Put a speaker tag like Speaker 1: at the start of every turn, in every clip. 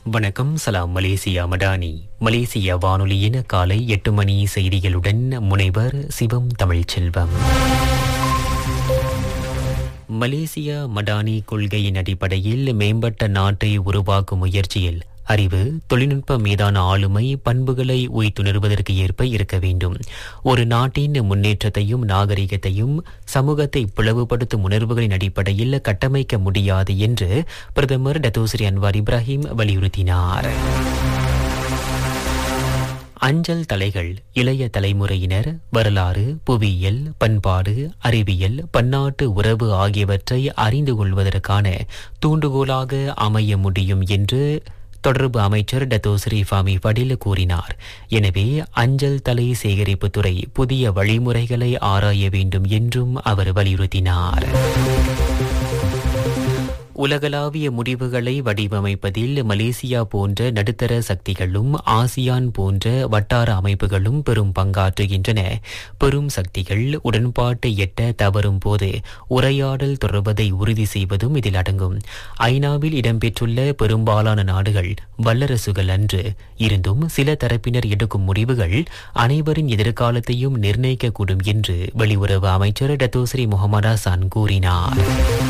Speaker 1: வணக்கம் சலாம் Malaysia Madani Malaysia வானொலியின் காலை எட்டு மணி செய்திகளுடன் முனைவர் சிவம் தமிழ்ச்செல்வம் மலேசியா மடானி கொள்கையின் அடிப்படையில் மேம்பட்ட நாட்டை உருவாக்கும் முயற்சியில் அறிவு தொழில்நுட்ப மீதான ஆளுமை பண்புகளை உய்த்துணர்வதற்கு ஏற்ப இருக்க வேண்டும் ஒரு நாட்டின் முன்னேற்றத்தையும் நாகரிகத்தையும் சமூகத்தை பிளவுபடுத்தும் உணர்வுகளின் அடிப்படையில் கட்டமைக்க முடியாது என்று பிரதமர் டத்தோஸ்ரீ அன்வார் இப்ராஹிம் வலியுறுத்தினார் அஞ்சல் தலைகள் இளைய தலைமுறையினர் வரலாறு புவியியல் பண்பாடு அறிவியல் பன்னாட்டு உறவு ஆகியவற்றை அறிந்து கொள்வதற்கான தூண்டுகோலாக அமைய முடியும் என்று தொடர்பு அமைச்சர் டத்தோஸ்ரீ ஃபாமி படில் கூறினார் எனவே அஞ்சல் தலை சேகரிப்பு துறை புதிய வழிமுறைகளை ஆராய வேண்டும் என்றும் அவர் வலியுறுத்தினார் உலகளாவிய முடிவுகளை வடிவமைப்பதில் மலேசியா போன்ற நடுத்தர சக்திகளும் ஆசியான் போன்ற வட்டார அமைப்புகளும் பெரும் பங்காற்றுகின்றன பெரும் சக்திகள் உடன்பாட்டை எட்ட தவறும் போது உரையாடல் தொடர்வதை உறுதி செய்வதும் இதில் அடங்கும் ஐநாவில் இடம்பெற்றுள்ள பெரும்பாலான நாடுகள் வல்லரசுகள் அன்று இருந்தும் சில தரப்பினர் எடுக்கும் முடிவுகள் அனைவரின் எதிர்காலத்தையும் நிர்ணயிக்கக்கூடும் என்று வெளியுறவு அமைச்சர் டத்தோஸ்ரீ முகமது ஹசான் கூறினார்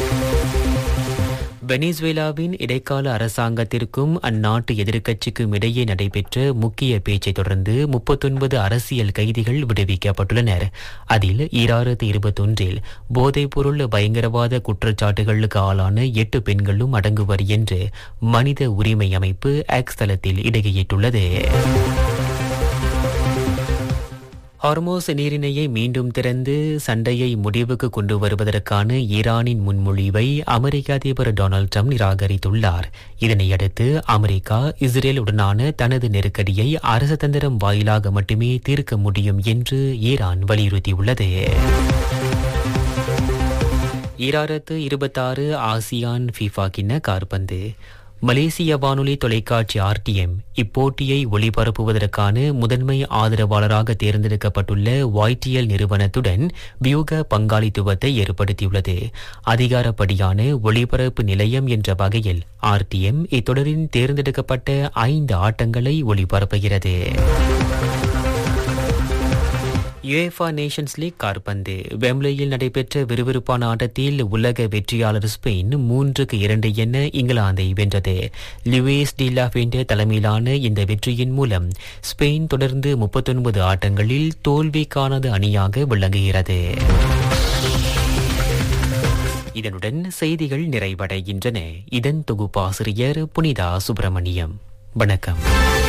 Speaker 1: வெனிசுவேலாவின் இடைக்கால அரசாங்கத்திற்கும் அந்நாட்டு எதிர்க்கட்சிக்கும் இடையே நடைபெற்ற முக்கிய பேச்சை தொடர்ந்து முப்பத்தொன்பது அரசியல் கைதிகள் விடுவிக்கப்பட்டுள்ளனர் அதில் ஈராயிரத்து இருபத்தொன்றில் போதைப்பொருள் பயங்கரவாத குற்றச்சாட்டுகளுக்கு ஆளான எட்டு பெண்களும் அடங்குவர் என்று மனித உரிமை அமைப்பு எக்ஸ் தளத்தில் இடையிட்டுள்ளது ஹார்மோஸ் நீரிணையை மீண்டும் திறந்து சண்டையை முடிவுக்கு கொண்டு வருவதற்கான ஈரானின் முன்மொழிவை அமெரிக்க அதிபர் டொனால்டு ட்ரம்ப் நிராகரித்துள்ளார் இதனையடுத்து அமெரிக்கா இஸ்ரேல் உடனான தனது நெருக்கடியை அரசு தந்திரம் வாயிலாக மட்டுமே தீர்க்க முடியும் என்று ஈரான் வலியுறுத்தியுள்ளது ஈராயிரத்து இருபத்தாறு ஆசியான் ஃபிஃபா கிண்ண கார்பந்து மலேசிய வானொலி தொலைக்காட்சி ஆர்டிஎம் இப்போட்டியை ஒளிபரப்புவதற்கான முதன்மை ஆதரவாளராக தேர்ந்தெடுக்கப்பட்டுள்ள ஒய்டிஎல் நிறுவனத்துடன் வியூக பங்காளித்துவத்தை ஏற்படுத்தியுள்ளது அதிகாரப்படியான ஒளிபரப்பு நிலையம் என்ற வகையில் ஆர்டிஎம் இத்தொடரின் தேர்ந்தெடுக்கப்பட்ட ஐந்து ஆட்டங்களை ஒளிபரப்புகிறது யுஎஃபா நேஷன்ஸ் லீக் கார்பந்து வெம்லேயில் நடைபெற்ற விறுவிறுப்பான ஆட்டத்தில் உலக வெற்றியாளர் ஸ்பெயின் மூன்றுக்கு இரண்டு என இங்கிலாந்தை வென்றது லுவேஸ் டி லாஃபென்டே தலைமையிலான இந்த வெற்றியின் மூலம் ஸ்பெயின் தொடர்ந்து முப்பத்தொன்பது ஆட்டங்களில் தோல்வி காணாத அணியாக விளங்குகிறது இதனுடன் செய்திகள் நிறைவடைகின்றன இதன் தொகுப்பாசிரியர் புனிதா சுப்பிரமணியம் வணக்கம்